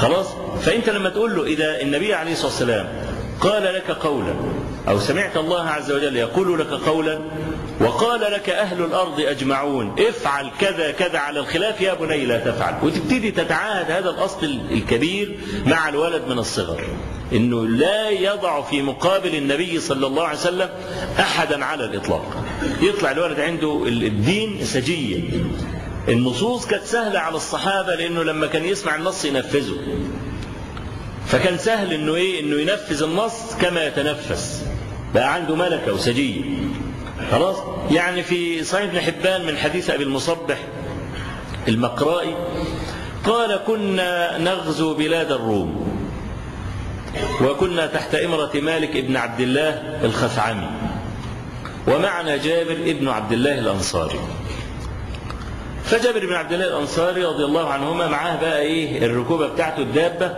خلاص فانت لما تقول له اذا النبي عليه الصلاه والسلام قال لك قولا او سمعت الله عز وجل يقول لك قولا وقال لك اهل الارض اجمعون افعل كذا كذا على الخلاف يا بني لا تفعل وتبتدي تتعاهد هذا الاصل الكبير مع الولد من الصغر انه لا يضع في مقابل النبي صلى الله عليه وسلم احدا على الاطلاق يطلع الولد عنده الدين سجيه النصوص كانت سهله على الصحابه لانه لما كان يسمع النص ينفذه فكان سهل انه ايه انه ينفذ النص كما يتنفس بقى عنده ملكه وسجيه خلاص يعني في صحيح ابن حبان من حديث ابي المصبح المقرائي قال كنا نغزو بلاد الروم وكنا تحت إمرة مالك ابن عبد الله الخثعمي ومعنا جابر ابن عبد الله الأنصاري فجابر بن عبد الله الأنصاري رضي الله عنهما معاه بقى إيه الركوبة بتاعته الدابة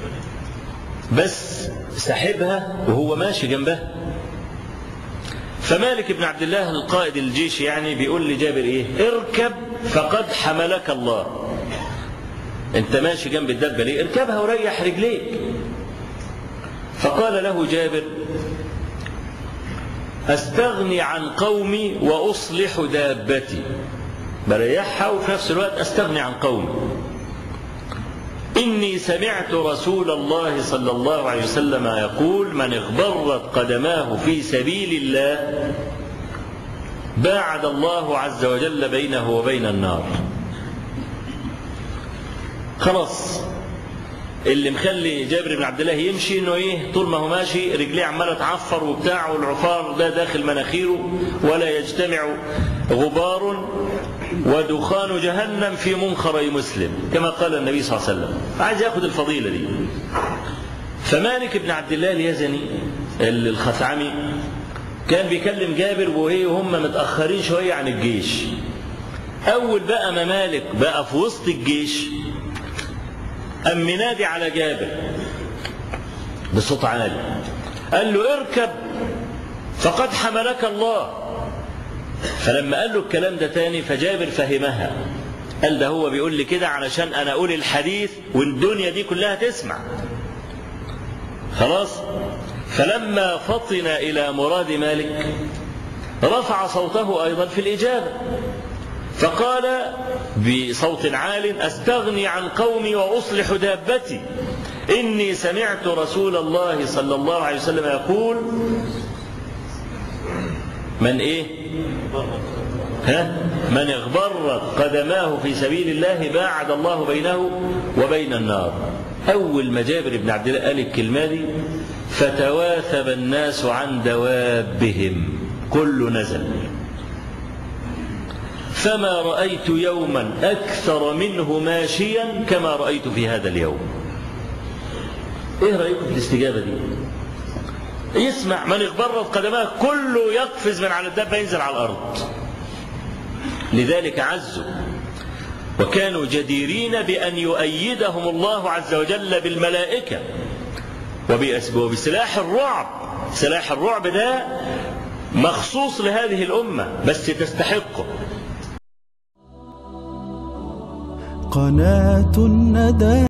بس ساحبها وهو ماشي جنبها فمالك بن عبد الله القائد الجيش يعني بيقول لجابر ايه اركب فقد حملك الله انت ماشي جنب الدابه ليه اركبها وريح رجليك فقال له جابر استغني عن قومي واصلح دابتي بريحها وفي نفس الوقت استغني عن قومي إني سمعت رسول الله صلى الله عليه وسلم يقول من اغبرت قدماه في سبيل الله باعد الله عز وجل بينه وبين النار خلاص اللي مخلي جابر بن عبد الله يمشي انه ايه طول ما هو ماشي رجليه عماله تعفر وبتاع والعفار ده داخل مناخيره ولا يجتمع غبار ودخان جهنم في منخري مسلم كما قال النبي صلى الله عليه وسلم عايز ياخد الفضيلة دي فمالك بن عبد الله اليزني الخثعمي كان بيكلم جابر وهي وهم متأخرين شوية عن الجيش أول بقى ما مالك بقى في وسط الجيش أم منادي على جابر بصوت عالي قال له اركب فقد حملك الله فلما قال له الكلام ده تاني فجابر فهمها قال ده هو بيقول لي كده علشان انا اقول الحديث والدنيا دي كلها تسمع خلاص فلما فطن الى مراد مالك رفع صوته ايضا في الاجابه فقال بصوت عال استغني عن قومي واصلح دابتي اني سمعت رسول الله صلى الله عليه وسلم يقول من ايه ها من اغبرت قدماه في سبيل الله باعد الله بينه وبين النار اول ما جابر بن عبد الله قال الكلمه دي فتواثب الناس عن دوابهم كل نزل فما رايت يوما اكثر منه ماشيا كما رايت في هذا اليوم ايه رايكم في الاستجابه دي يسمع من اغبرت قدماه كله يقفز من على الدابة ينزل على الأرض لذلك عزوا وكانوا جديرين بأن يؤيدهم الله عز وجل بالملائكة وبسلاح الرعب سلاح الرعب ده مخصوص لهذه الأمة بس تستحقه قناة الندى